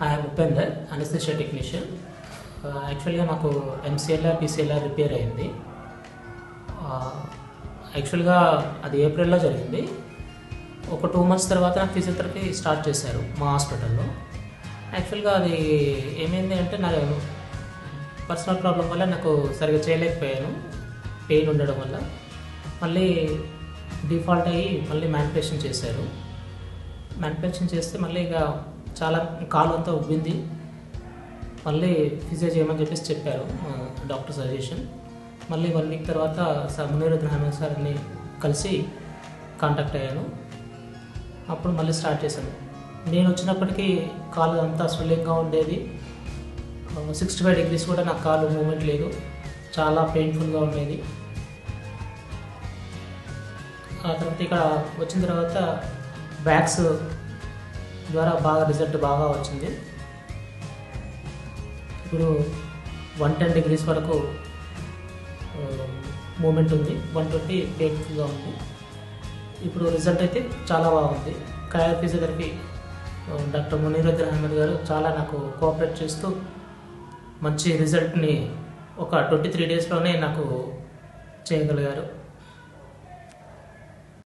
I'm Upender anaesthesia technician యాక్చువల్గా నాకు MCLR పీసీఎల్ఆర్ repair అయింది యాక్చువల్గా అది ఏప్రిల్లో జరిగింది ఒక టూ మంత్స్ తర్వాత నాకు ఫిజియోథెరపీ స్టార్ట్ చేశారు మా హాస్పిటల్లో యాక్చువల్గా అది ఏమైంది అంటే నా పర్సనల్ ప్రాబ్లం వల్ల నాకు సరిగ్గా చేయలేకపోయాను పెయిన్ ఉండడం వల్ల మళ్ళీ డిఫాల్ట్ అయ్యి మళ్ళీ మ్యానిపులేషన్ చేశారు మ్యానిపులేషన్ చేస్తే మళ్ళీ ఇక చాలా కాలు అంతా ఉబ్బింది మళ్ళీ ఫిజియో చేయమని చెప్పేసి చెప్పారు మా డాక్టర్ సజెషన్ మళ్ళీ వన్ వీక్ తర్వాత సార్ మునీరుద్దన్ హనుమాన్ సార్ని కలిసి కాంటాక్ట్ అయ్యాను అప్పుడు మళ్ళీ స్టార్ట్ చేశాను నేను వచ్చినప్పటికీ కాలు అంతా స్వెల్లింగ్గా ఉండేది సిక్స్టీ ఫైవ్ డిగ్రీస్ కూడా నాకు కాలు మూమెంట్ లేదు చాలా పెయిన్ఫుల్గా ఉండేది ఆ తర్వాత ఇక్కడ వచ్చిన తర్వాత బ్యాగ్స్ ద్వారా బాగా రిజల్ట్ బాగా వచ్చింది ఇప్పుడు వన్ టెన్ డిగ్రీస్ వరకు మూమెంట్ ఉంది వన్ ట్వంటీ పెయిన్ఫుల్గా ఉంది ఇప్పుడు రిజల్ట్ అయితే చాలా బాగుంది care physiotherapy doctor Muniruddin Ahmed గారు చాలా నాకు కోఆపరేట్ చేస్తూ మంచి రిజల్ట్ని ఒక ట్వంటీ త్రీ డేస్లోనే నాకు చేయగలిగారు